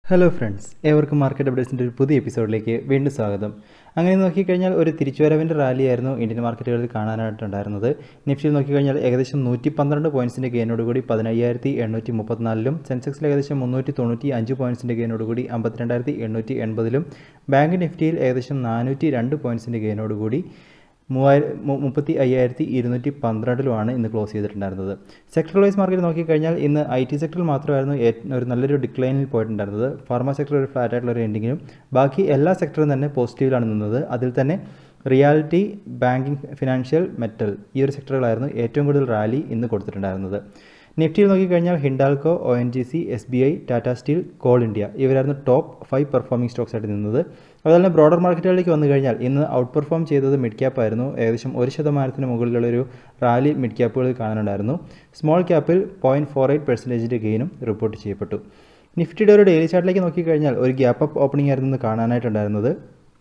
hello friends ഏവർക്കും market അപ്ഡേറ്റ്സിൻ്റെ ഒരു പുതിയ എപ്പിസോഡിലേക്ക് വീണ്ടും സ്വാഗതം അങ്ങനെ നോക്കിക്കഴിഞ്ഞാൽ ഒരു തിരിച്ചുവരവിൻ്റെ റാലിയായിരുന്നു ഇന്ത്യൻ മാർക്കറ്റുകളിൽ കാണാനായിട്ടുണ്ടായിരുന്നത് നിഫ്റ്റിയിൽ നോക്കിക്കഴിഞ്ഞാൽ ഏകദേശം നൂറ്റി പന്ത്രണ്ട് പോയിൻറ്റ്സിൻ്റെ ഗെയിനോടുകൂടി പതിനയ്യായിരത്തി എണ്ണൂറ്റി മുപ്പത്തിനാലിലും സെൻസെക്സിൽ ഏകദേശം മുന്നൂറ്റി തൊണ്ണൂറ്റി അഞ്ച് പോയിൻറ്റ്സിൻ്റെ ഗെയിനോടുകൂടി അമ്പത്തിരണ്ടായിരത്തി എണ്ണൂറ്റി എൺപതിലും ബാങ്ക് നിഫ്റ്റിയിൽ ഏകദേശം നാനൂറ്റി രണ്ട് പോയിൻറ്റ്സിൻ്റെ ഗെയിനോടുകൂടി മൂവായിരം മുപ്പത്തി അയ്യായിരത്തി ഇരുന്നൂറ്റി പന്ത്രണ്ടിലുമാണ് ഇന്ന് ക്ലോസ് ചെയ്തിട്ടുണ്ടായിരുന്നത് സെക്ടർ വൈസ് മാർക്കറ്റ് നോക്കിക്കഴിഞ്ഞാൽ ഇന്ന് ഐ ടി സെക്ടറിൽ മാത്രമായിരുന്നു ഒരു നല്ലൊരു ഡിക്ലൈനിൽ പോയിട്ടുണ്ടായിരുന്നത് ഫാർമ സെക്ടർ ഒരു ഫ്ലാറ്റ് ആയിട്ടുള്ള ഒരു എൻഡിങ്ങിലും ബാക്കി എല്ലാ സെക്ടറും തന്നെ പോസിറ്റീവിലാണ് നിന്നത് അതിൽ തന്നെ റിയാലിറ്റി ബാങ്കിങ് ഫിനാൻഷ്യൽ മെറ്റൽ ഈ ഒരു സെക്ടറുകളായിരുന്നു ഏറ്റവും കൂടുതൽ റാലി ഇന്ന് കൊടുത്തിട്ടുണ്ടായിരുന്നത് നിഫ്റ്റിയിൽ നോക്കിക്കഴിഞ്ഞാൽ Hindalco O N G C S B I Tata Steel Coal India ഇവരായിരുന്നു ടോപ്പ് ഫൈവ് പെർഫോമിംഗ് സ്റ്റോക്സ് ആയിട്ട് നിന്നത് അതുപോലെ തന്നെ ബ്രോഡർ മാർക്കറ്റുകളിലേക്ക് വന്നു കഴിഞ്ഞാൽ ഇന്ന് ഔട്ട് പെർഫോം ചെയ്തത് മിഡ് ക്യാപ്പ് ആയിരുന്നു ഏകദേശം ഒരു ശതമാനത്തിന് മുകളിലുള്ളൊരു റാലി മിഡ് ക്യാപ്പുകളിൽ കാണാനുണ്ടായിരുന്നു സ്മോൾ ക്യാപ്പിൽ പോയിൻറ്റ് ഫോർ എയ്റ്റ് പെർസെൻറ്റേജിൻ്റെ ഗെയിനും റിപ്പോർട്ട് ചെയ്യപ്പെട്ടു നിഫ്റ്റിയുടെ ഒരു ഡെയിലി ചാർട്ടിലേക്ക് നോക്കിക്കഴിഞ്ഞാൽ ഒരു ഗ്യാപ്പ് അപ്പ് ഓപ്പണിംഗ് ആയിരുന്നു ഇന്ന് കാണാനായിട്ടുണ്ടായിരുന്നത്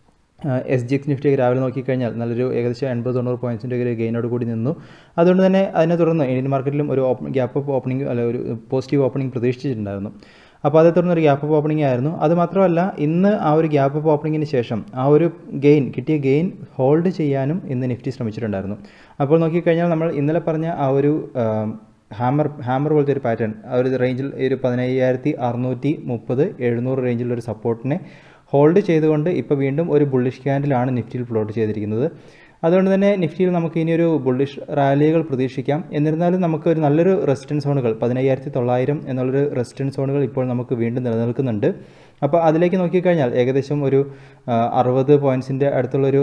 എസ് ജി എക്സ് നിഫ്റ്റി രാവിലെ നോക്കിക്കഴിഞ്ഞാൽ നല്ലൊരു ഏകദേശം എൺപത് തൊണ്ണൂറ് പോയിൻറ്റ്സിൻ്റെ ഒരു ഗെയിനോട് കൂടി നിന്നു അതുകൊണ്ട് തന്നെ അതിനെ തുടർന്ന് ഇന്ത്യൻ മാർക്കറ്റിലും ഒരു ഗ്യാപ്പ് അപ്പ് ഓപ്പണിംഗ് അല്ല ഒരു പോസിറ്റീവ് ഓപ്പണിംഗ് പ്രതീക്ഷിച്ചിട്ടുണ്ടായിരുന്നു അപ്പോൾ അതേ തുടർന്ന് ഒരു ഗ്യാപ്പ് അപ്പ് ഓപ്പണിംഗ് ആയിരുന്നു അത് മാത്രമല്ല ഇന്ന് ആ ഒരു ഗ്യാപ്പ് അപ്പ് ഓപ്പണിങ്ങിന് ശേഷം ആ ഒരു ഗെയിൻ കിട്ടിയ ഗെയിൻ ഹോൾഡ് ചെയ്യാനും ഇന്ന് നിഫ്റ്റി ശ്രമിച്ചിട്ടുണ്ടായിരുന്നു അപ്പോൾ നോക്കിക്കഴിഞ്ഞാൽ നമ്മൾ ഇന്നലെ പറഞ്ഞ ആ ഒരു ഹാമർ ഹാമർ പോലത്തെ ഒരു പാറ്റേൺ ആ ഒരു റേഞ്ചിൽ ഒരു പതിനയ്യായിരത്തി അറുന്നൂറ്റി മുപ്പത് എഴുന്നൂറ് റേഞ്ചിലുള്ള ഒരു സപ്പോർട്ടിനെ ഹോൾഡ് ചെയ്തുകൊണ്ട് ഇപ്പോൾ വീണ്ടും ഒരു ബുള്ളിഷ് ക്യാൻഡിലാണ് നിഫ്റ്റിയിൽ പ്ലോട്ട് ചെയ്തിരിക്കുന്നത് അതുകൊണ്ട് തന്നെ നിഫ്റ്റിയിൽ നമുക്ക് ഇനി ഒരു ബുള്ളിഷ് റാലികൾ പ്രതീക്ഷിക്കാം എന്നിരുന്നാലും നമുക്ക് ഒരു നല്ലൊരു റെസിസ്റ്റൻസ് സോണുകൾ പതിനയ്യായിരത്തി തൊള്ളായിരം എന്നുള്ളൊരു റെസിസ്റ്റൻസ് സോണുകൾ ഇപ്പോൾ നമുക്ക് വീണ്ടും നിലനിൽക്കുന്നുണ്ട് അപ്പോൾ അതിലേക്ക് നോക്കിക്കഴിഞ്ഞാൽ ഏകദേശം ഒരു അറുപത് പോയിൻറ്റ്സിൻ്റെ അടുത്തുള്ളൊരു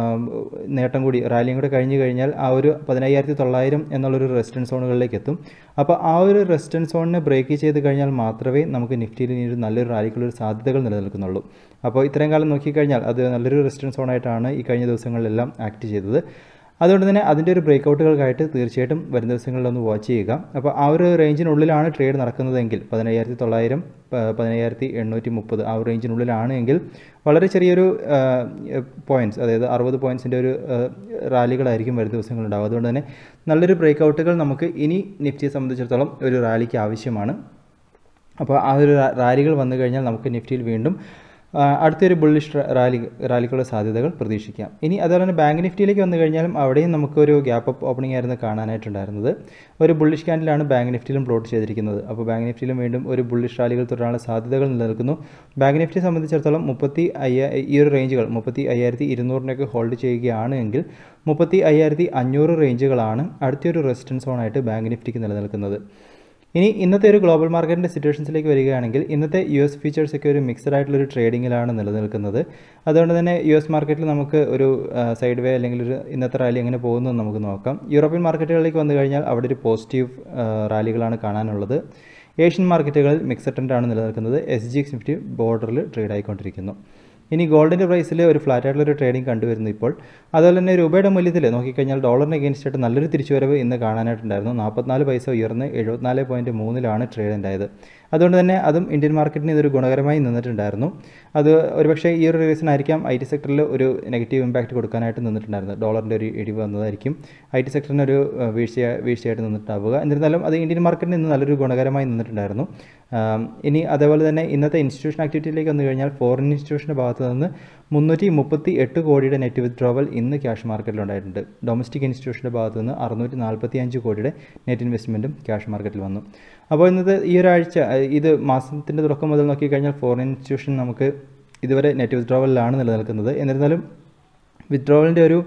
നേട്ടം കൂടി റാലിയും കൂടെ കഴിഞ്ഞ് കഴിഞ്ഞാൽ ആ ഒരു പതിനയ്യായിരത്തി തൊള്ളായിരം എന്നുള്ളൊരു റെസിസ്റ്റൻസ് സോണുകളിലേക്ക് എത്തും അപ്പോൾ ആ ഒരു റെസിസ്റ്റൻസ് സോണിനെ ബ്രേക്ക് ചെയ്ത് കഴിഞ്ഞാൽ മാത്രമേ നമുക്ക് നിഫ്റ്റിയിൽ ഇനി ഒരു നല്ലൊരു റാലിക്കുള്ളൊരു സാധ്യതകൾ നിലനിൽക്കുന്നുള്ളൂ അപ്പോൾ ഇത്രയും കാലം നോക്കിക്കഴിഞ്ഞാൽ അത് നല്ലൊരു റെസിസ്റ്റൻസ് സോണായിട്ടാണ് ഈ കഴിഞ്ഞ ദിവസങ്ങളിലെല്ലാം ആക്ട് ചെയ്തത് അതുകൊണ്ട് തന്നെ അതിൻ്റെ ഒരു ബ്രേക്കൗട്ടുകൾക്കായിട്ട് തീർച്ചയായിട്ടും വരും ദിവസങ്ങളിലൊന്ന് വാച്ച് ചെയ്യുക അപ്പോൾ ആ ഒരു റേഞ്ചിനുള്ളിലാണ് ട്രേഡ് നടക്കുന്നതെങ്കിൽ പതിനയ്യായിരത്തി തൊള്ളായിരം പതിനയ്യായിരത്തി എണ്ണൂറ്റി മുപ്പത് ആ ഒരു റേഞ്ചിനുള്ളിലാണ് എങ്കിൽ വളരെ ചെറിയൊരു പോയിൻറ്റ്സ് അതായത് അറുപത് പോയിൻറ്റ്സിൻ്റെ ഒരു റാലികളായിരിക്കും വരും ദിവസങ്ങളുണ്ടാവും അതുകൊണ്ട് തന്നെ നല്ലൊരു ബ്രേക്കൗട്ടുകൾ നമുക്ക് ഇനി നിഫ്റ്റിയെ സംബന്ധിച്ചിടത്തോളം ഒരു റാലിക്ക് ആവശ്യമാണ് അപ്പോൾ ആ ഒരു റാലികൾ വന്നു കഴിഞ്ഞാൽ നമുക്ക് നിഫ്റ്റിയിൽ വീണ്ടും അടുത്തൊരു ബുള്ളിഷ് റാലി റാലിക്കുള്ള സാധ്യതകൾ പ്രതീക്ഷിക്കാം ഇനി അതുപോലെ തന്നെ ബാങ്ക് നിഫ്റ്റിയിലേക്ക് വന്നു കഴിഞ്ഞാലും അവിടെയും നമുക്കൊരു ഗ്യാപ്പ് അപ്പ് ഓപ്പണിംഗ് ആയിരുന്നു കാണാനായിട്ടുണ്ടായിരുന്നത് ഒരു ബുള്ളിഷ് ക്യാൻഡിലാണ് ബാങ്ക് നിഫ്റ്റിയിലും പ്ലോട്ട് ചെയ്തിരിക്കുന്നത് അപ്പോൾ ബാങ്ക് നിഫ്റ്റിയിലും വീണ്ടും ഒരു ബുള്ളിഷ് റാലികൾ തുടരാനുള്ള സാധ്യതകൾ നിലനിൽക്കുന്നു ബാങ്ക് നിഫ്റ്റിയെ സംബന്ധിച്ചിടത്തോളം മുപ്പത്തി അയ്യ ഈ ഒരു റേഞ്ചുകൾ മുപ്പത്തി അയ്യായിരത്തി ഇരുന്നൂറിനൊക്കെ ഹോൾഡ് ചെയ്യുകയാണ് എങ്കിൽ മുപ്പത്തി അയ്യായിരത്തി അഞ്ഞൂറ് റേഞ്ചുകളാണ് അടുത്തൊരു റെസിസ്റ്റൻസ് സോണായിട്ട് ബാങ്ക് നിഫ്റ്റിക്ക് നിലനിൽക്കുന്നത് ഇനി ഇന്നത്തെ ഒരു ഗ്ലോബൽ മാർക്കറ്റിൻ്റെ സിറ്റുവേഷൻസിലേക്ക് വരികയാണെങ്കിൽ ഇന്നത്തെ യു എസ് ഫീച്ചേഴ്സ് ഒക്കെ ഒരു മിക്സഡ് ആയിട്ടുള്ളൊരു ട്രേഡിങ്ങിലാണ് നിലനിൽക്കുന്നത് അതുകൊണ്ട് തന്നെ യു എസ് മാർക്കറ്റിൽ നമുക്ക് ഒരു സൈഡ് വേ അല്ലെങ്കിൽ ഒരു ഇന്നത്തെ റാലി എങ്ങനെ പോകുന്നു നമുക്ക് നോക്കാം യൂറോപ്യൻ മാർക്കറ്റുകളിലേക്ക് വന്നു കഴിഞ്ഞാൽ അവിടെ ഒരു പോസിറ്റീവ് റാലികളാണ് കാണാനുള്ളത് ഏഷ്യൻ മാർക്കറ്റുകളിൽ മിക്സഡ് ട്രെൻഡാണ് നിലനിൽക്കുന്നത് എസ് ജി എക്സ് നിഫ്റ്റി ബോർഡറിൽ ട്രേഡ് ആയിക്കൊണ്ടിരിക്കുന്നു ഇനി ഗോൾഡിൻ്റെ പ്രൈസിൽ ഒരു ഫ്ലാറ്റ് ആയിട്ടുള്ളൊരു ട്രേഡിംഗ് കണ്ടുവരുന്നു ഇപ്പോൾ അതുപോലെ തന്നെ രൂപയുടെ മൂല്യത്തിൽ നോക്കിക്കഴിഞ്ഞാൽ ഡോളറിന് അഗേൻസ്റ്റ് ആയിട്ട് നല്ലൊരു തിരിച്ചുവരവ് ഇന്ന് കാണാനായിട്ടുണ്ടായിരുന്നു നാൽപ്പത്തിനാല് പൈസ ഉയർന്ന് എഴുപത്തിനാല് പോയിൻറ്റ് മൂന്നിലാണ് ട്രേഡ് ഉണ്ടായത് അതുകൊണ്ട് തന്നെ അതും ഇന്ത്യൻ മാർക്കറ്റിന് ഇതൊരു ഗുണകരമായി നിന്നിട്ടുണ്ടായിരുന്നു അത് ഒരുപക്ഷേ ഈ ഒരു റീസൺ ആയിരിക്കാം ഐ ടി സെക്ടറിൽ ഒരു നെഗറ്റീവ് ഇമ്പാക്റ്റ് കൊടുക്കാനായിട്ട് നിന്നിട്ടുണ്ടായിരുന്നത് ഡോളറിൻ്റെ ഒരു ഇടിവ് വന്നതായിരിക്കും ഐ ടി സെക്ടറിന് ഒരു വീഴ്ച വീഴ്ചയായിട്ട് നിന്നിട്ടുണ്ടാവുക എന്നിരുന്നാലും അത് ഇന്ത്യൻ മാർക്കറ്റിന് ഇന്ന് നല്ലൊരു ഗുണകരമായി നിന്നിട്ടുണ്ടായിരുന്നു ഇനി അതേപോലെ തന്നെ ഇന്നത്തെ ഇൻസ്റ്റിറ്റ്യൂഷൻ ആക്ടിവിറ്റിയിലേക്ക് വന്നു കഴിഞ്ഞാൽ ഫോറിൻ ഇൻസ്റ്റിറ്റ്യൂഷൻ്റെ ഭാഗത്ത് നിന്ന് മുന്നൂറ്റി മുപ്പത്തി എട്ട് കോടിയുടെ നെറ്റ് വിത്ഡ്രോവൽ ഇന്ന് ക്യാഷ് മാർക്കറ്റിൽ ഉണ്ടായിട്ടുണ്ട് ഡൊമസ്റ്റിക് ഇൻസ്റ്റിറ്റ്യൂഷൻ്റെ ഭാഗത്ത് നിന്ന് അറുന്നൂറ്റി നാൽപ്പത്തി അഞ്ച് കോടിയുടെ നെറ്റ് ഇൻവെസ്റ്റ്മെൻറ്റും ക്യാഷ് മാർക്കറ്റിൽ വന്നു അപ്പോൾ ഇന്നത്തെ ഈ ഒരാഴ്ച ഇത് മാസത്തിൻ്റെ തുടക്കം മുതൽ നോക്കിക്കഴിഞ്ഞാൽ ഫോറിൻ ഇൻസ്റ്റിറ്റ്യൂഷൻ നമുക്ക് ഇതുവരെ നെറ്റ് വിത്ഡ്രോവലിലാണ് നിലനിൽക്കുന്നത് എന്നിരുന്നാലും വിത്ഡ്രോവലിൻ്റെ ഒരു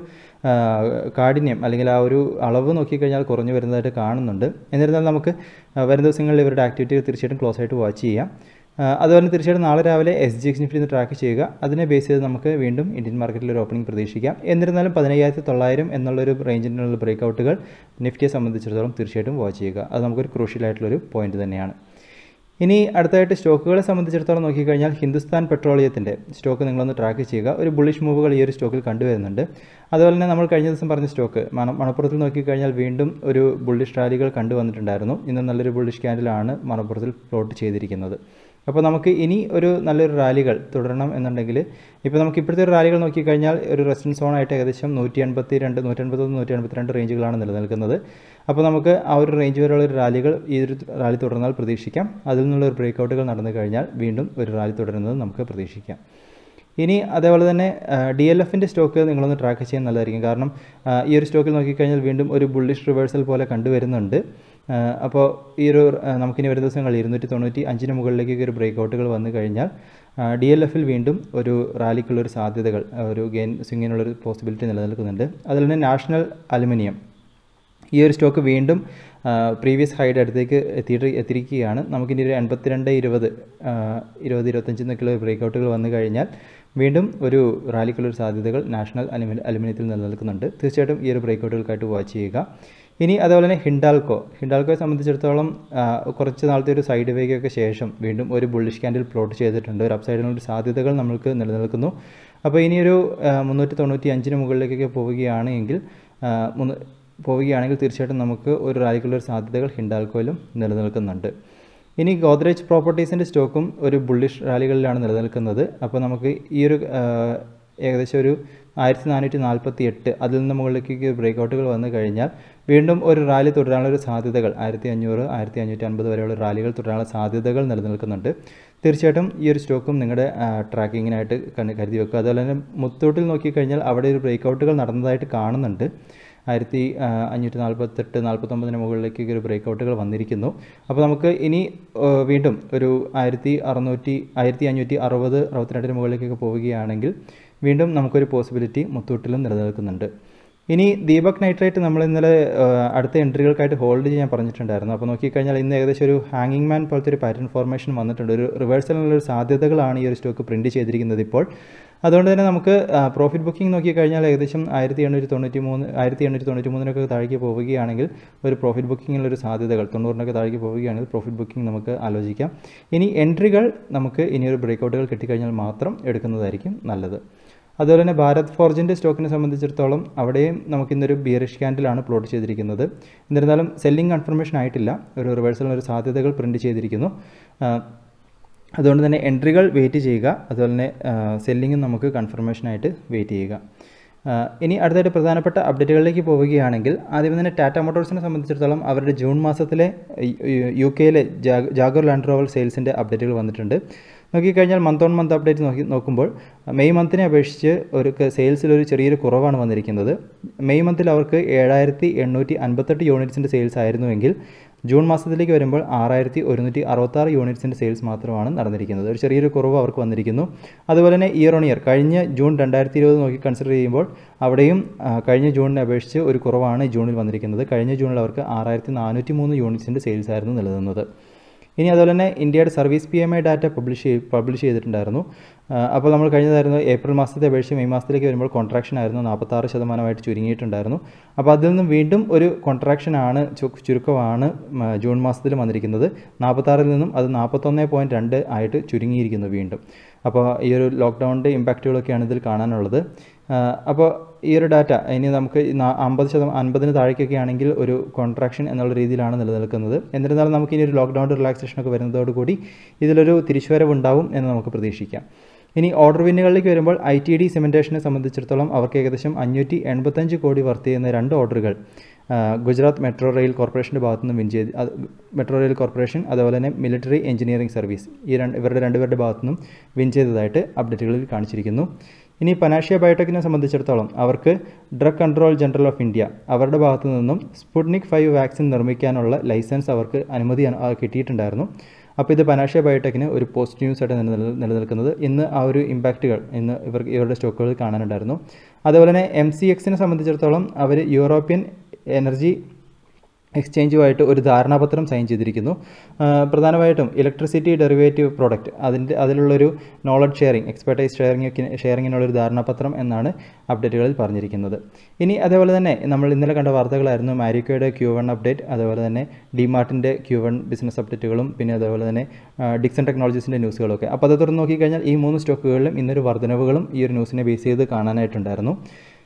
കാഠിന്യം അല്ലെങ്കിൽ ആ ഒരു അളവ് നോക്കിക്കഴിഞ്ഞാൽ കുറഞ്ഞു വരുന്നതായിട്ട് കാണുന്നുണ്ട് എന്നിരുന്നാൽ നമുക്ക് വരും ദിവസങ്ങളിൽ ഇവരുടെ ആക്ടിവിറ്റി തീർച്ചയായിട്ടും ക്ലോസ് ആയിട്ട് വാച്ച് ചെയ്യാം അതുപോലെ തീർച്ചയായിട്ടും നാളെ രാവിലെ S G X Nifty track ചെയ്യുക അതിനെ ബേസ് ചെയ്ത് നമുക്ക് വീണ്ടും ഇന്ത്യൻ മാർക്കറ്റിൽ ഒരു ഓപ്പണിംഗ് പ്രതീക്ഷിക്കാം എന്നിരുന്നാലും പതിനയ്യായിരത്തി തൊള്ളായിരം എന്നുള്ളൊരു റേഞ്ചിനുള്ള ബ്രേക്കൗട്ടുകൾ നിഫ്റ്റിയെ സംബന്ധിച്ചിടത്തോളം തീർച്ചയായിട്ടും വാച്ച് ചെയ്യുക അത് നമുക്കൊരു ക്രൂഷ്യൽ ആയിട്ടുള്ളൊരു പോയിന്റ് തന്നെയാണ് ഇനി അടുത്തായിട്ട് സ്റ്റോക്കുകളെ സംബന്ധിച്ചിടത്തോളം നോക്കിക്കഴിഞ്ഞാൽ ഹിന്ദുസ്ഥാൻ പെട്രോളിയത്തിൻ്റെ സ്റ്റോക്ക് നിങ്ങളൊന്ന് ട്രാക്ക് ചെയ്യുക ഒരു ബുള്ളിഷ് മൂവുകൾ ഈ ഒരു സ്റ്റോക്കിൽ കണ്ടുവരുന്നുണ്ട് അതുപോലെ തന്നെ നമ്മൾ കഴിഞ്ഞ ദിവസം പറഞ്ഞ സ്റ്റോക്ക് മണ മണപ്പുറത്തിൽ നോക്കിക്കഴിഞ്ഞാൽ വീണ്ടും ഒരു ബുള്ളിഷ് റാലികൾ കണ്ടുവന്നിട്ടുണ്ടായിരുന്നു ഇന്ന് നല്ലൊരു ബുള്ളിഷ് ക്യാൻഡിലാണ് മണപ്പുറത്തിൽ പ്ലോട്ട് ചെയ്തിരിക്കുന്നത് അപ്പോൾ നമുക്ക് ഇനി ഒരു നല്ലൊരു റാലികൾ തുടരണം എന്നുണ്ടെങ്കിൽ ഇപ്പോൾ നമുക്ക് ഇപ്പോഴത്തെ ഒരു റാലികൾ നോക്കിക്കഴിഞ്ഞാൽ ഒരു റെസിഡൻസ് സോണായിട്ട് ഏകദേശം നൂറ്റി എൺപത്തി രണ്ട് നൂറ്റി എൺപത്തൊന്ന് നൂറ്റി എൺപത്തിരണ്ട് റേഞ്ചുകളാണ് നിലനിൽക്കുന്നത് അപ്പോൾ നമുക്ക് ആ ഒരു റേഞ്ച് വരെയുള്ള ഒരു റാലികൾ ഈ ഒരു റാലി തുടർന്നാൽ പ്രതീക്ഷിക്കാം അതിൽ നിന്നുള്ള ഒരു ബ്രേക്ക് ഔട്ടുകൾ നടന്നു കഴിഞ്ഞാൽ വീണ്ടും ഒരു റാലി തുടരുന്നത് നമുക്ക് പ്രതീക്ഷിക്കാം ഇനി അതേപോലെ തന്നെ ഡി എൽ എഫിൻ്റെ സ്റ്റോക്ക് നിങ്ങളൊന്ന് ട്രാക്ക് ചെയ്യാൻ നല്ലതായിരിക്കും കാരണം ആ, ഈ ഒരു സ്റ്റോക്കിൽ നോക്കിക്കഴിഞ്ഞാൽ വീണ്ടും ഒരു ബുള്ളിഷ് റിവേഴ്സൽ പോലെ കണ്ടുവരുന്നുണ്ട് ആ, അപ്പോൾ ഈ ഒരു ആ, നമുക്കിനി വരും ദിവസങ്ങളിൽ ഇരുന്നൂറ്റി തൊണ്ണൂറ്റി അഞ്ചിന് മുകളിലേക്ക് ഒരു ബ്രേക്ക് ഔട്ടുകൾ വന്നു കഴിഞ്ഞാൽ ഡി എൽ എഫിൽ വീണ്ടും ഒരു റാലിക്കുള്ളൊരു സാധ്യതകൾ ആ, ഒരു ഗെയിൻ സ്വിങ്ങിനുള്ളൊരു പോസിബിലിറ്റി നിലനിൽക്കുന്നുണ്ട് അതിൽ തന്നെ നാഷണൽ അലുമിനിയം ഈ ഒരു സ്റ്റോക്ക് വീണ്ടും പ്രീവിയസ് ഹൈഡ് അടുത്തേക്ക് എത്തിയിട്ട് എത്തിയിരിക്കുകയാണ് നമുക്കിനി ഒരു എൺപത്തിരണ്ട് ഇരുപത് ആ, ഇരുപത് ഇരുപത്തഞ്ച് എന്നൊക്കെയുള്ള ബ്രേക്ക് ഔട്ടുകൾ വന്നു കഴിഞ്ഞാൽ വീണ്ടും ഒരു റാലിക്കുള്ളൊരു സാധ്യതകൾ നാഷണൽ അലുമിനി അലുമിനിയത്തിൽ നിലനിൽക്കുന്നുണ്ട് തീർച്ചയായിട്ടും ഈ ഒരു ബ്രേക്ക് ഔട്ടുകൾക്കായിട്ട് വാച്ച് ചെയ്യുക ഇനി അതുപോലെ തന്നെ ഹിൻഡാൽക്കോ ഹിൻഡാൽക്കോയെ സംബന്ധിച്ചിടത്തോളം ആ, കുറച്ച് നാളത്തെ ഒരു സൈഡ് വേക്കൊക്കെ ശേഷം വീണ്ടും ഒരു ബുള്ളിഷ് ക്യാൻഡിൽ പ്ലോട്ട് ചെയ്തിട്ടുണ്ട് ഒരു അപ്സൈഡിനുള്ള സാധ്യതകൾ നമ്മൾക്ക് നിലനിൽക്കുന്നു അപ്പോൾ ഇനിയൊരു ആ, മുന്നൂറ്റി തൊണ്ണൂറ്റി അഞ്ചിന് മുകളിലേക്കൊക്കെ പോവുകയാണ് എങ്കിൽ ആ, മുന്ന പോവുകയാണെങ്കിൽ തീർച്ചയായിട്ടും നമുക്ക് ഒരു റാലിക്കുള്ള ഒരു സാധ്യതകൾ ഹിൻഡാൽക്കോയിലും നിലനിൽക്കുന്നുണ്ട് ഇനി ഗോദ്രേജ് പ്രോപ്പർട്ടീസിൻ്റെ സ്റ്റോക്കും ഒരു ബുള്ളിഷ് റാലികളിലാണ് നിലനിൽക്കുന്നത് അപ്പോൾ നമുക്ക് ഈ ഒരു ആ, ഏകദേശം ഒരു ആയിരത്തി നാനൂറ്റി നാൽപ്പത്തി എട്ട് അതിൽ നിന്ന് മുകളിലേക്ക് ബ്രേക്ക് ഔട്ടുകൾ വന്നു കഴിഞ്ഞാൽ വീണ്ടും ഒരു റാലി തുടരാനുള്ള ഒരു സാധ്യതകൾ ആയിരത്തി അഞ്ഞൂറ് ആയിരത്തി അഞ്ഞൂറ്റി അൻപത് വരെയുള്ള റാലികൾ തുടരാനുള്ള സാധ്യതകൾ നിലനിൽക്കുന്നുണ്ട് തീർച്ചയായിട്ടും ഈ ഒരു സ്റ്റോക്കും നിങ്ങളുടെ ട്രാക്കിങ്ങിനായിട്ട് കണ്ട് കരുതി വെക്കുക അതുപോലെ തന്നെ മുത്തൂട്ടിൽ നോക്കിക്കഴിഞ്ഞാൽ അവിടെ ഒരു ബ്രേക്ക് ഔട്ടുകൾ നടന്നതായിട്ട് കാണുന്നുണ്ട് ആയിരത്തി അഞ്ഞൂറ്റി നാൽപ്പത്തെട്ട് നാൽപ്പത്തൊമ്പതിന് മുകളിലേക്ക് ഒരു ബ്രേക്ക് ഔട്ടുകൾ വന്നിരിക്കുന്നു അപ്പോൾ നമുക്ക് ഇനി ആ, വീണ്ടും ഒരു ആയിരത്തി അറുന്നൂറ്റി ആയിരത്തി അഞ്ഞൂറ്റി അറുപത് അറുപത്തിരണ്ടിന് മുകളിലേക്കൊക്കെ പോവുകയാണെങ്കിൽ വീണ്ടും നമുക്കൊരു പോസിബിലിറ്റി മുത്തൂട്ടിലും നിലനിൽക്കുന്നുണ്ട് ഇനി ദീപക് നൈട്രേറ്റ് നമ്മൾ ഇന്നലെ ആ, അടുത്ത എൻട്രികൾക്കായിട്ട് ഹോൾഡ് ചെയ്യാൻ പറഞ്ഞിട്ടുണ്ടായിരുന്നു അപ്പോൾ നോക്കിക്കഴിഞ്ഞാൽ ഇന്ന് ഏകദേശം ഒരു ഹാങ്ങിങ് മാൻ പോലത്തെ ഒരു പാറ്റേൺ ഫോർമേഷൻ വന്നിട്ടുണ്ട് ഒരു റിവേഴ്സലിനുള്ള ഒരു സാധ്യതകളാണ് ഈ ഒരു സ്റ്റോക്ക് പ്രിൻറ്റ് ചെയ്തിരിക്കുന്നത് ഇപ്പോൾ അതുകൊണ്ട് തന്നെ നമുക്ക് പ്രോഫിറ്റ് ബുക്കിംഗ് നോക്കിക്കഴിഞ്ഞാൽ ഏകദേശം ആയിരത്തി എണ്ണൂറ്റി തൊണ്ണൂറ്റി മൂന്ന് ആയിരത്തി എണ്ണൂറ്റി തൊണ്ണൂറ്റി മൂന്നിനൊക്കെ താഴേക്ക് പോവുകയാണെങ്കിൽ ഒരു പ്രോഫിറ്റ് ബുക്കിങ്ങിലൊരു സാധ്യതകൾ തൊണ്ണൂറിനൊക്കെ താഴേക്ക് പോവുകയാണെങ്കിൽ പ്രോഫിറ്റ് ബുക്കിംഗ് നമുക്ക് ആലോചിക്കാം ഇനി എൻട്രികൾ നമുക്ക് ഇനി ഒരു ബ്രേക്ക് ഔട്ടുകൾ കിട്ടിക്കഴിഞ്ഞാൽ മാത്രം എടുക്കുന്നതായിരിക്കും നല്ലത് അതുപോലെ തന്നെ ഭാരത് ഫോർജിൻ്റെ സ്റ്റോക്കിനെ സംബന്ധിച്ചിടത്തോളം അവിടെയും നമുക്ക് ഇന്നൊരു ബിയറിഷ് ക്യാൻഡിലാണ് പ്ലോട്ട് ചെയ്തിരിക്കുന്നത് എന്നിരുന്നാലും സെല്ലിംഗ് കൺഫർമേഷൻ ആയിട്ടില്ല ഒരു റിവേഴ്സലിന് ഒരു സാധ്യതകൾ പ്രിൻറ്റ് ചെയ്തിരിക്കുന്നു ആ, അതുകൊണ്ട് തന്നെ എൻട്രികൾ വെയിറ്റ് ചെയ്യുക അതുപോലെ തന്നെ സെല്ലിങ്ങും നമുക്ക് കൺഫർമേഷനായിട്ട് വെയിറ്റ് ചെയ്യുക ആ, ഇനി അടുത്തായിട്ട് പ്രധാനപ്പെട്ട അപ്ഡേറ്റുകളിലേക്ക് പോവുകയാണെങ്കിൽ ആദ്യം തന്നെ ടാറ്റ മോട്ടോഴ്സിനെ സംബന്ധിച്ചിടത്തോളം അവരുടെ ജൂൺ മാസത്തിലെ യു കെയിലെ ജാഗർ ലാൻഡ് റോവർ സെയിൽസിൻ്റെ അപ്ഡേറ്റുകൾ വന്നിട്ടുണ്ട് നോക്കിക്കഴിഞ്ഞാൽ മന്ത് ഓൺ മന്ത് അപ്ഡേറ്റ് നോക്കി നോക്കുമ്പോൾ മെയ് മന്തിനെ അപേക്ഷിച്ച് ഒരു സെയിൽസിൽ ഒരു ചെറിയൊരു കുറവാണ് വന്നിരിക്കുന്നത് മെയ് മന്തിൽ അവർക്ക് ഏഴായിരത്തി എണ്ണൂറ്റി അൻപത്തെട്ട് യൂണിറ്റ്സിൻ്റെ സെയിൽസ് ആയിരുന്നുവെങ്കിൽ ജൂൺ മാസത്തിലേക്ക് വരുമ്പോൾ ആറായിരത്തി ഒരുന്നൂറ്റി അറുപത്താറ് യൂണിറ്റ്സിൻ്റെ സെയിൽസ് മാത്രമാണ് നടന്നിരിക്കുന്നത് ഒരു ചെറിയൊരു കുറവ് അവർക്ക് വന്നിരിക്കുന്നു അതുപോലെ തന്നെ ഇയർ ഓൺ ഇയർ കഴിഞ്ഞ ജൂൺ രണ്ടായിരത്തി ഇരുപത് നോക്കി കൺസിഡർ ചെയ്യുമ്പോൾ അവിടെയും ആ, കഴിഞ്ഞ ജൂണിനെ അപേക്ഷിച്ച് ഒരു കുറവാണ് ജൂണിൽ വന്നിരിക്കുന്നത് കഴിഞ്ഞ ജൂണിൽ അവർക്ക് ആറായിരത്തി നാനൂറ്റി മൂന്ന് യൂണിറ്റ്സിൻ്റെ സെയിൽസ് ആയിരുന്നു നിലനിന്നത് ഇനി അതുപോലെ തന്നെ ഇന്ത്യയുടെ service P M I data publish ചെയ്ത് പബ്ലിഷ് ചെയ്തിട്ടുണ്ടായിരുന്നു ആ, അപ്പോൾ നമ്മൾ കഴിഞ്ഞതായിരുന്നു ഏപ്രിൽ മാസത്തെ അപേക്ഷിച്ച് മെയ് മാസത്തിലേക്ക് വരുമ്പോൾ കോൺട്രാക്ഷൻ ആയിരുന്നു നാൽപ്പത്താറ് ശതമാനമായിട്ട് ചുരുങ്ങിയിട്ടുണ്ടായിരുന്നു അപ്പോൾ അതിൽ നിന്നും വീണ്ടും ഒരു കോൺട്രാക്ഷൻ ആണ് ചു- ചുരുക്കമാണ് മ, ജൂൺ മാസത്തിൽ വന്നിരിക്കുന്നത് നാൽപ്പത്താറിൽ നിന്നും അത് നാൽപ്പത്തൊന്ന് പോയിൻറ്റ് രണ്ട് ആയിട്ട് ചുരുങ്ങിയിരിക്കുന്നു വീണ്ടും അപ്പോൾ ഈ ഒരു ലോക്ക്ഡൗണിൻ്റെ ഇമ്പാക്റ്റുകളൊക്കെയാണ് ഇതിൽ കാണാനുള്ളത് ആ, അപ്പോൾ ഈ ഒരു ഡാറ്റ ഇനി നമുക്ക് ഈ നാ- അമ്പത് ശതമാനം അൻപതിന് താഴേക്കൊക്കെ ആണെങ്കിൽ ഒരു കോൺട്രാക്ഷൻ എന്നുള്ള രീതിയിലാണ് നിലനിൽക്കുന്നത് എന്നിരുന്നാലും നമുക്ക് ഇനി ഒരു ലോക്ക്ഡൗൺ റിലാക്സേഷൻ ഒക്കെ വരുന്നതോടുകൂടി ഇതിലൊരു തിരിച്ചുവരവുണ്ടാവും എന്ന് നമുക്ക് പ്രതീക്ഷിക്കാം ഇനി ഓർഡർ വിന്നുകളിലേക്ക് വരുമ്പോൾ ഐ ടി ഡി സിമെൻറ്റേഷനെ സംബന്ധിച്ചിടത്തോളം അവർക്ക് ഏകദേശം അഞ്ഞൂറ്റി എൺപത്തഞ്ച് കോടി വർത്ത് ചെയ്യുന്ന രണ്ട് ഓർഡറുകൾ ആ, ഗുജറാത്ത് മെട്രോ റെയിൽ കോർപ്പറേഷൻ്റെ ഭാഗത്തു നിന്ന് വിൻ ചെയ്ത് അത് മെട്രോ റെയിൽ കോർപ്പറേഷൻ അതുപോലെ തന്നെ മിലിറ്ററി എഞ്ചിനീയറിംഗ് സർവീസ് ഈ രണ്ട് ഇവരുടെ രണ്ടുപേരുടെ ഭാഗത്തു നിന്നും വിൻ ചെയ്തതായിട്ട് അപ്ഡേറ്റുകളിൽ കാണിച്ചിരിക്കുന്നു ഇനി പനാഷ്യ ബയോടെക്കിനെ സംബന്ധിച്ചിടത്തോളം അവർക്ക് drug control general of India അവരുടെ ഭാഗത്തു നിന്നും സ്പുട്നിക് ഫൈവ് വാക്സിൻ നിർമ്മിക്കാനുള്ള ലൈസൻസ് അവർക്ക് അനുമതി അന- ആ, കിട്ടിയിട്ടുണ്ടായിരുന്നു അപ്പോൾ ഇത് പനാഷ്യ ബയോടെക്കിന് ഒരു പോസിറ്റീവ് ന്യൂസ് ആയിട്ട് നിലനിൽ- നിലനിൽക്കുന്നത് ഇന്ന് ആ ഒരു ഇമ്പാക്റ്റുകൾ ഇന്ന് ഇവർക്ക് ഇവരുടെ സ്റ്റോക്കുകളിൽ കാണാനുണ്ടായിരുന്നു അതുപോലെ തന്നെ എം സി എക്സിനെ സംബന്ധിച്ചിടത്തോളം അവർ യൂറോപ്യൻ എനർജി എക്സ്ചേഞ്ചുമായിട്ട് ഒരു ധാരണാപത്രം സൈൻ ചെയ്തിരിക്കുന്നു ആ, പ്രധാനമായിട്ടും ഇലക്ട്രിസിറ്റി ഡെറിവേറ്റീവ് പ്രോഡക്റ്റ് അതിൻ്റെ അതിലുള്ളൊരു നോളജ് ഷെയറിംഗ് എക്സ്പെർട്ടൈസ് ഷെയറിംഗ് ഷെയറിങ്ങിനുള്ളൊരു ധാരണാപത്രം എന്നാണ് അപ്ഡേറ്റുകളിൽ പറഞ്ഞിരിക്കുന്നത് ഇനി അതേപോലെ തന്നെ നമ്മൾ ഇന്നലെ കണ്ട വാർത്തകളായിരുന്നു മാരിക്കോയുടെ ക്യൂ വൺ അപ്ഡേറ്റ് അതുപോലെ തന്നെ ഡിമാർട്ടിൻ്റെ ക്യൂ വൺ ബിസിനസ് അപ്ഡേറ്റുകളും പിന്നെ അതേപോലെ തന്നെ ആ, ഡിക്സൺ ടെക്നോളജീസിൻ്റെ ന്യൂസുകളൊക്കെ അപ്പോൾ അത് തുറന്ന് നോക്കിക്കഴിഞ്ഞാൽ ഈ മൂന്ന് സ്റ്റോക്കുകളിലും ഇന്നൊരു വർധനവുകളും ഈ ഒരു ന്യൂസിനെ ബേസ് ചെയ്ത് കാണാനായിട്ടുണ്ടായിരുന്നു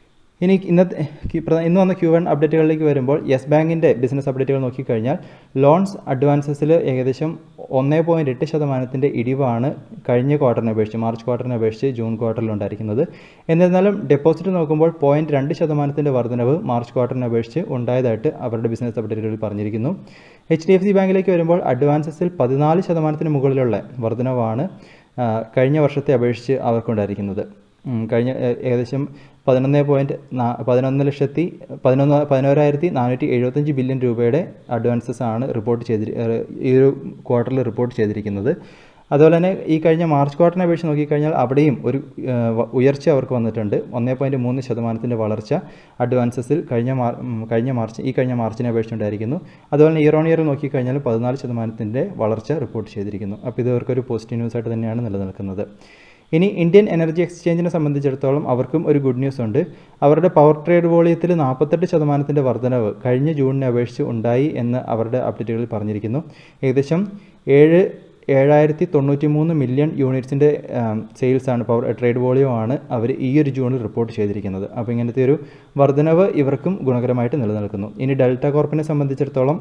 ഇനി ഇന്നത്തെ ഇന്ന് വന്ന ക്യൂ വൺ അപ്ഡേറ്റുകളിലേക്ക് വരുമ്പോൾ യെസ് ബാങ്കിൻ്റെ ബിസിനസ് അപ്ഡേറ്റുകൾ നോക്കിക്കഴിഞ്ഞാൽ ലോൺസ് അഡ്വാൻസസിൽ ഏകദേശം ഒന്നേ പോയിൻറ്റ് എട്ട് ശതമാനത്തിൻ്റെ ഇടിവാണ് കഴിഞ്ഞ ക്വാർട്ടറിനെ അപേക്ഷിച്ച് മാർച്ച് ക്വാർട്ടറിനെ അപേക്ഷിച്ച് ജൂൺ ക്വാർട്ടറിൽ ഉണ്ടായിരിക്കുന്നത് എന്നിരുന്നാലും ഡെപ്പോസിറ്റ് നോക്കുമ്പോൾ പോയിൻറ്റ് രണ്ട് ശതമാനത്തിൻ്റെ വർധനവ് മാർച്ച് ക്വാർട്ടറിനെ അപേക്ഷിച്ച് ഉണ്ടായതായിട്ട് അവരുടെ ബിസിനസ് അപ്ഡേറ്റുകളിൽ പറഞ്ഞിരിക്കുന്നു എച്ച് ഡി എഫ് സി ബാങ്കിലേക്ക് വരുമ്പോൾ അഡ്വാൻസസിൽ പതിനാല് ശതമാനത്തിന് മുകളിലുള്ള വർധനവാണ് കഴിഞ്ഞ വർഷത്തെ അപേക്ഷിച്ച് അവർക്കുണ്ടായിരിക്കുന്നത് കഴിഞ്ഞ ഏകദേശം പതിനൊന്ന് പോയിൻറ്റ് പതിനൊന്ന് ലക്ഷത്തി പതിനൊന്ന് പതിനോരായിരത്തി നാനൂറ്റി എഴുപത്തഞ്ച് ബില്യൺ രൂപയുടെ അഡ്വാൻസസ് ആണ് റിപ്പോർട്ട് ചെയ്തി ഈ ഒരു ക്വാർട്ടറിൽ റിപ്പോർട്ട് ചെയ്തിരിക്കുന്നത് അതുപോലെ തന്നെ ഈ കഴിഞ്ഞ മാർച്ച് ക്വാർട്ടറിനെ അപേക്ഷിച്ച് നോക്കിക്കഴിഞ്ഞാൽ അവിടെയും ഒരു ഉയർച്ച അവർക്ക് വന്നിട്ടുണ്ട് ഒന്നേ പോയിൻറ്റ് മൂന്ന് ശതമാനത്തിൻ്റെ വളർച്ച അഡ്വാൻസസിൽ കഴിഞ്ഞ മാർ കഴിഞ്ഞ മാർച്ച് ഈ കഴിഞ്ഞ മാർച്ചിനെ അപേക്ഷിച്ചുണ്ടായിരിക്കുന്നു അതുപോലെ തന്നെ ഇയർ ഓൺ ഇയർ നോക്കിക്കഴിഞ്ഞാൽ പതിനാല് ശതമാനത്തിൻ്റെ വളർച്ച റിപ്പോർട്ട് ചെയ്തിരിക്കുന്നു അപ്പോൾ ഇത് അവർക്കൊരു പോസിറ്റീവ് ന്യൂസായിട്ട് തന്നെയാണ് നിലനിൽക്കുന്നത് ഇനി ഇന്ത്യൻ എനർജി എക്സ്ചേഞ്ചിനെ സംബന്ധിച്ചിടത്തോളം അവർക്കും ഒരു ഗുഡ് ന്യൂസ് ഉണ്ട് അവരുടെ പവർ ട്രേഡ് വോളിയത്തിൽ നാൽപ്പത്തെട്ട് ശതമാനത്തിൻ്റെ വർധനവ് കഴിഞ്ഞ ജൂണിനെ അപേക്ഷിച്ച് ഉണ്ടായി എന്ന് അവരുടെ അപ്ഡേറ്റുകളിൽ പറഞ്ഞിരിക്കുന്നു ഏകദേശം ഏഴ് ഏഴായിരത്തി തൊണ്ണൂറ്റി മൂന്ന് മില്യൺ യൂണിറ്റ്സിൻ്റെ സെയിൽസാണ് പവർ ട്രേഡ് വോളിയമാണ് അവർ ഈ ഒരു ജൂണിൽ റിപ്പോർട്ട് ചെയ്തിരിക്കുന്നത് അപ്പോൾ ഇങ്ങനത്തെ ഒരു വർധനവ് ഇവർക്കും ഗുണകരമായിട്ട് നിലനിൽക്കുന്നു ഇനി ഡെൽറ്റ കോർപ്പിനെ സംബന്ധിച്ചിടത്തോളം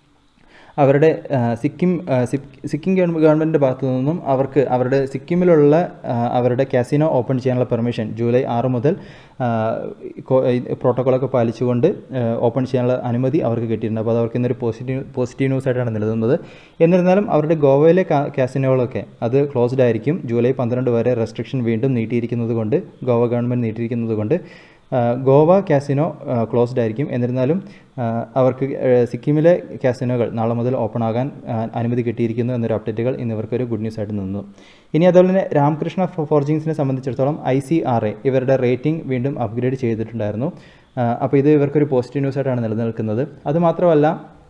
അവരുടെ സിക്കിം സിക്കിം ഗവൺമെൻറ്റിൻ്റെ ഭാഗത്തു നിന്നും അവർക്ക് അവരുടെ സിക്കിമിലുള്ള അവരുടെ കാസിനോ ഓപ്പൺ ചെയ്യാനുള്ള പെർമിഷൻ ജൂലൈ ആറ് മുതൽ പ്രോട്ടോക്കോളൊക്കെ പാലിച്ചുകൊണ്ട് ഓപ്പൺ ചെയ്യാനുള്ള അനുമതി അവർക്ക് കിട്ടിയിട്ടുണ്ട് അപ്പോൾ അത് അവർക്ക് ഇന്നൊരു പോസിറ്റീവ് പോസിറ്റീവ് ന്യൂസ് ആയിട്ടാണ് നിലനിന്നത് എന്നിരുന്നാലും അവരുടെ ഗോവയിലെ കാസിനോകളൊക്കെ അത് ക്ലോസ്ഡ് ആയിരിക്കും ജൂലൈ പന്ത്രണ്ട് വരെ റെസ്ട്രിക്ഷൻ വീണ്ടും നീട്ടിയിരിക്കുന്നത് കൊണ്ട് ഗോവ ഗവൺമെൻറ് നീട്ടിയിരിക്കുന്നത് കൊണ്ട് ഗോവ കാസിനോ ക്ലോസ്ഡ് ആയിരിക്കും എന്നിരുന്നാലും അവർക്ക് സിക്കിമിലെ കാസിനോകൾ നാളെ മുതൽ ഓപ്പൺ ആകാൻ അനുമതി കിട്ടിയിരിക്കുന്നു എന്നൊരു അപ്ഡേറ്റുകൾ ഇന്ന് ഇവർക്കൊരു ഗുഡ് ന്യൂസ് ആയിട്ട് നിന്നു ഇനി അതുപോലെ തന്നെ രാമകൃഷ്ണ ഫോർജിങ്സിനെ സംബന്ധിച്ചിടത്തോളം I C R A rating റേറ്റിംഗ് വീണ്ടും അപ്ഗ്രേഡ് ചെയ്തിട്ടുണ്ടായിരുന്നു അപ്പോൾ ഇത് ഇവർക്കൊരു പോസിറ്റീവ് ന്യൂസ് ആയിട്ടാണ് നിലനിൽക്കുന്നത് അതുമാത്രമല്ല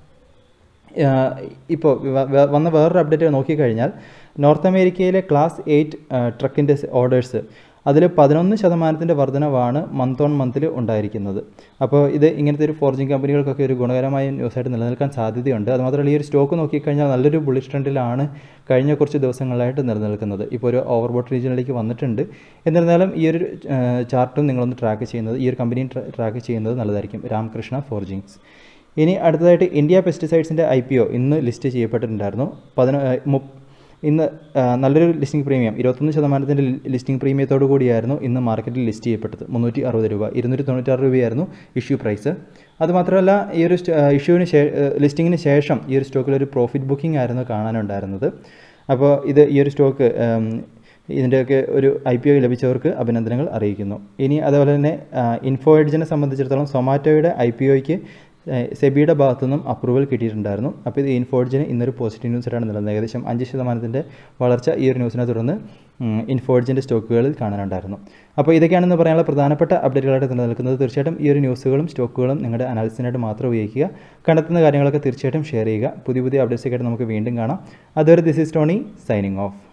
ഇപ്പോൾ വന്ന വേറൊരു അപ്ഡേറ്റ് നോക്കിക്കഴിഞ്ഞാൽ നോർത്ത് അമേരിക്കയിലെ ക്ലാസ് എയ്റ്റ് ട്രക്കിൻ്റെ ഓർഡേഴ്സ് അതിൽ പതിനൊന്ന് ശതമാനത്തിൻ്റെ വർധനവാണ് മന്ത് ഓൺ മന്തിൽ ഉണ്ടായിരിക്കുന്നത് അപ്പോൾ ഇത് ഇങ്ങനത്തെ ഒരു ഫോർജിങ് കമ്പനികൾക്കൊക്കെ ഒരു ഗുണകരമായ ന്യൂസായിട്ട് നിലനിൽക്കാൻ സാധ്യതയുണ്ട് അതുമാത്രമല്ല ഈ ഒരു സ്റ്റോക്ക് നോക്കിക്കഴിഞ്ഞാൽ നല്ലൊരു ബുള്ളിഷ് ട്രെൻഡിലാണ് കഴിഞ്ഞ കുറച്ച് ദിവസങ്ങളായിട്ട് നിലനിൽക്കുന്നത് ഇപ്പോൾ ഒരു ഓവർബോട്ട് റീജിയനിലേക്ക് വന്നിട്ടുണ്ട് എന്നിരുന്നാലും ഈ ഒരു ചാർട്ടും നിങ്ങളൊന്ന് ട്രാക്ക് ചെയ്യുന്നത് ഈ ഒരു കമ്പനി ട്രാക്ക് ചെയ്യുന്നത് നല്ലതായിരിക്കും രാമകൃഷ്ണ ഫോർജിങ്സ് ഇനി അടുത്തതായിട്ട് ഇന്ത്യ പെസ്റ്റിസൈഡ്സിൻ്റെ ഐ പി ഒ ഇന്ന് ലിസ്റ്റ് ചെയ്യപ്പെട്ടിട്ടുണ്ടായിരുന്നു പതിനൊ ഇന്ന് നല്ലൊരു ലിസ്റ്റിംഗ് പ്രീമിയം ഇരുപത്തൊന്ന് ശതമാനത്തിൻ്റെ ലിസ്റ്റിംഗ് പ്രീമിയത്തോടു കൂടിയായിരുന്നു ഇന്ന് മാർക്കറ്റിൽ ലിസ്റ്റ് ചെയ്യപ്പെട്ടത് മുന്നൂറ്റി അറുപത് രൂപ ഇരുന്നൂറ്റി തൊണ്ണൂറ്റാറ് രൂപയായിരുന്നു ഇഷ്യൂ പ്രൈസ് അതുമാത്രമല്ല ഈ ഒരു ഇഷ്യൂവിന് ശേ ലിസ്റ്റിങ്ങിന് ശേഷം ഈ ഒരു സ്റ്റോക്കിൽ ഒരു പ്രോഫിറ്റ് ബുക്കിംഗ് ആയിരുന്നു കാണാനുണ്ടായിരുന്നത് അപ്പോൾ ഇത് ഈ ഒരു സ്റ്റോക്ക് ഇതിൻ്റെയൊക്കെ ഒരു ഐ പി ഒ ലഭിച്ചവർക്ക് അഭിനന്ദനങ്ങൾ അറിയിക്കുന്നു ഇനി അതുപോലെ തന്നെ ഇൻഫോ എഡ്ജിനെ സംബന്ധിച്ചിടത്തോളം സൊമാറ്റോയുടെ ഐ പി ഒയ്ക്ക് സെബിയുടെ ഭാഗത്തു നിന്നും അപ്രൂവൽ കിട്ടിയിട്ടുണ്ടായിരുന്നു അപ്പോൾ ഇത് ഇൻഫോഡ്ജിന് ഇന്നൊരു പോസിറ്റീവ് ന്യൂസായിട്ടാണ് നിലനിന്നത് ഏകദേശം അഞ്ച് ശതമാനത്തിൻ്റെ വളർച്ച ഈ ഒരു ന്യൂസിനെ തുടർന്ന് ഇൻഫോഡ്ജിൻ്റെ സ്റ്റോക്കുകളിൽ കാണാനുണ്ടായിരുന്നു അപ്പോൾ ഇതൊക്കെയാണെന്ന് പറയാനുള്ള പ്രധാനപ്പെട്ട അപ്ഡേറ്റുകളായിട്ട് നിലനിൽക്കുന്നത് തീർച്ചയായിട്ടും ഈ ഒരു ന്യൂസുകളും സ്റ്റോക്കുകളും നിങ്ങളുടെ അനാലിസിനായിട്ട് മാത്രം ഉപയോഗിക്കുക കണ്ടെത്തുന്ന കാര്യങ്ങളൊക്കെ തീർച്ചയായിട്ടും ഷെയർ ചെയ്യുക പുതിയ പുതിയ അപ്ഡേറ്റ്സൊക്കെ ആയിട്ട് നമുക്ക് വീണ്ടും കാണാം അതുവരെ this is Tony signing of